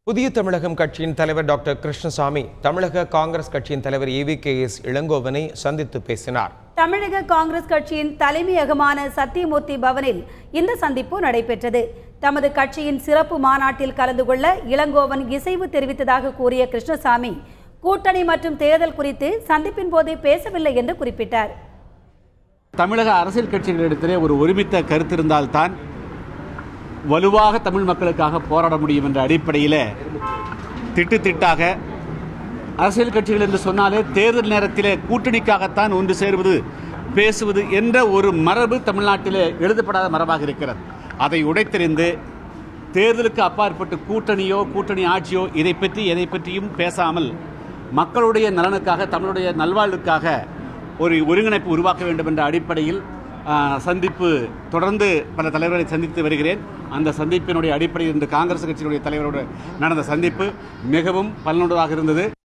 புதிய தமிழகம் கட்சியின் தலைவர் டாக்டர் கிருஷ்ணசாமி தமிழக காங்கிரஸ் கட்சியின் தலைவர் ஏவி கே எஸ் இளங்கோவனை சந்தித்து பேசினார் தமிழக காங்கிரஸ் கட்சியின் தலைமையகமான சத்தியமூர்த்தி பவனில் இந்த சந்திப்பு நடைபெற்றது தமது கட்சியின் சிறப்பு மாநாட்டில் கலந்து கொள்ள இளங்கோவன் இசைவு தெரிவித்ததாக கூறிய கிருஷ்ணசாமி கூட்டணி மற்றும் தேர்தல் குறித்து சந்திப்பின் போது பேசவில்லை என்று குறிப்பிட்டார் தமிழக அரசியல் கட்சிகளிடத்திலே ஒரு ஒருமித்த கருத்து இருந்தால்தான் வலுவாக தமிழ் மக்களுக்காக போராட முடியும் என்ற அடிப்படையில் திட்டு திட்டாக அரசியல் கட்சிகள் என்று சொன்னாலே தேர்தல் நேரத்திலே கூட்டணிக்காகத்தான் ஒன்று சேருவது பேசுவது என்ற ஒரு மரபு தமிழ்நாட்டிலே எழுதப்படாத மரபாக இருக்கிறது அதை உடைத்தெறிந்து தேர்தலுக்கு அப்பாற்பட்டு கூட்டணியோ கூட்டணி ஆட்சியோ இதை பற்றி எதை பற்றியும் பேசாமல் மக்களுடைய நலனுக்காக தமிழுடைய நல்வாழ்வுக்காக ஒரு ஒருங்கிணைப்பு உருவாக்க வேண்டும் என்ற அடிப்படையில் ஆ, சந்திப்பு தொடர்ந்து பல தலைவர்களை சந்தித்து வருகிறேன் அந்த சந்திப்பினுடைய அடிப்படையில் இன்று காங்கிரஸ் கட்சியினுடைய தலைவரோடு நடந்த சந்திப்பு மிகவும் பலனுள்ளதாக இருந்தது